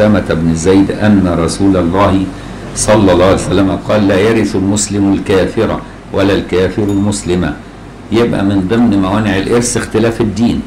أسامة بن زيد أن رسول الله صلى الله عليه وسلم قال لا يرث المسلم الكافر ولا الكافر المسلم يبقى من ضمن موانع الإرث اختلاف الدين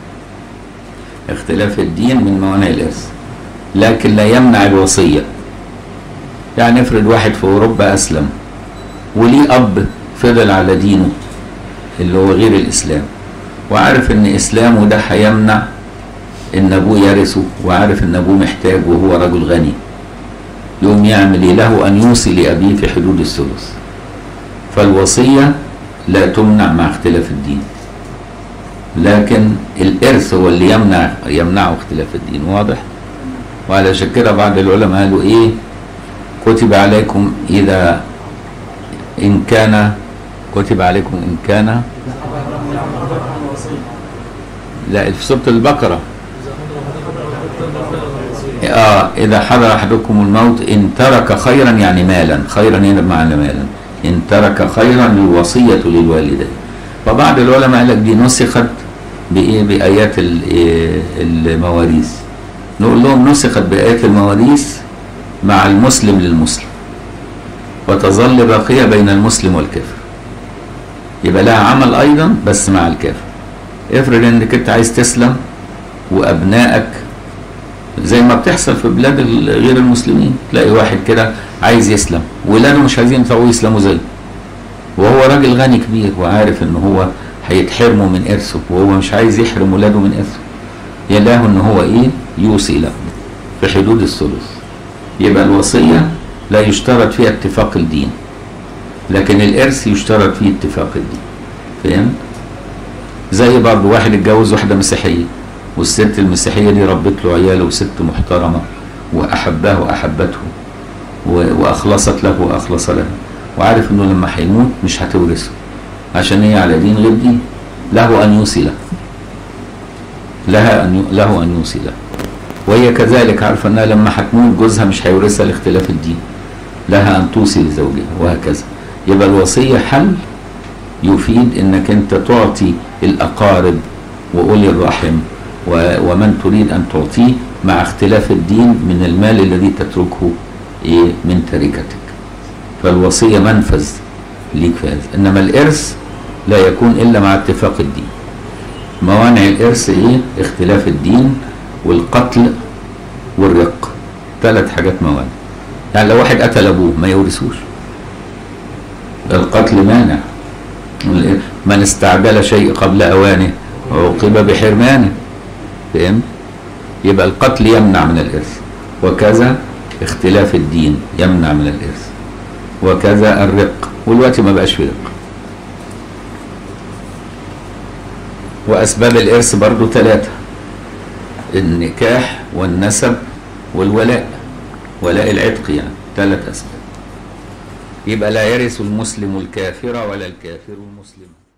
اختلاف الدين من موانع الإرث لكن لا يمنع الوصية يعني افرض واحد في أوروبا أسلم وليه أب فضل على دينه اللي هو غير الإسلام وعارف إن إسلامه ده هيمنع إن أبوه يرثه وعارف إن أبوه محتاج وهو رجل غني يقوم يعمل إيه له أن يوصي لأبيه في حدود الثلث فالوصية لا تمنع مع اختلاف الدين لكن الإرث هو اللي يمنع يمنعه اختلاف الدين واضح وعلشان كده بعض العلماء قالوا إيه كتب عليكم إذا إن كان كتب عليكم إن كان لا في سورة البقرة اه اذا حضر احدكم الموت ان ترك خيرا يعني مالا خيرا هنا بمعنى مالا ان ترك خيرا الوصيه للوالدين فبعض العلماء قال لك دي نسخت بايه بايات ال- إيه المواريث نقول لهم نسخت بايات المواريث مع المسلم للمسلم وتظل باقيه بين المسلم والكافر يبقى لها عمل ايضا بس مع الكافر افرض انك انت عايز تسلم وابنائك زي ما بتحصل في بلاد ال- غير المسلمين تلاقي واحد كده عايز يسلم ولاده مش عايزين يطلعوا يسلموا زيه وهو راجل غني كبير وعارف ان هو هيتحرموا من ارثه وهو مش عايز يحرم ولاده من ارثه يلاه ان هو ايه يوصي له في حدود الثلث يبقى الوصيه لا يشترط فيها اتفاق الدين لكن الارث يشترط فيه اتفاق الدين فهمت زي برضه واحد اتجوز واحده مسيحيه والست المسيحيه دي ربت له عياله وست محترمه واحباه واحبته و- واخلصت له واخلص لها وعارف انه لما هيموت مش هتورثه عشان هي على دين غير دين له ان يوصي له لها ان ي- له ان يوصي له وهي كذلك عارفه انها لما هتموت جوزها مش هيورثها لاختلاف الدين لها ان توصي لزوجها وهكذا يبقى الوصيه حل يفيد انك انت تعطي الاقارب واولي الرحم و- ومن تريد ان تعطيه مع اختلاف الدين من المال الذي تتركه ايه من تركتك فالوصيه منفذ ليك في هذا انما الارث لا يكون الا مع اتفاق الدين موانع الارث ايه اختلاف الدين والقتل والرق ثلاث حاجات موانع يعني لو واحد قتل ابوه ما يورثوش القتل مانع من استعجل شيء قبل اوانه عوقب بحرمانه فهمت يبقى القتل يمنع من الارث وكذا اختلاف الدين يمنع من الارث وكذا الرق والوقت ما بقاش في رق واسباب الارث برضو ثلاثه النكاح والنسب والولاء ولاء العتق يعني ثلاث اسباب يبقى لا يرث المسلم الكافر ولا الكافر المسلم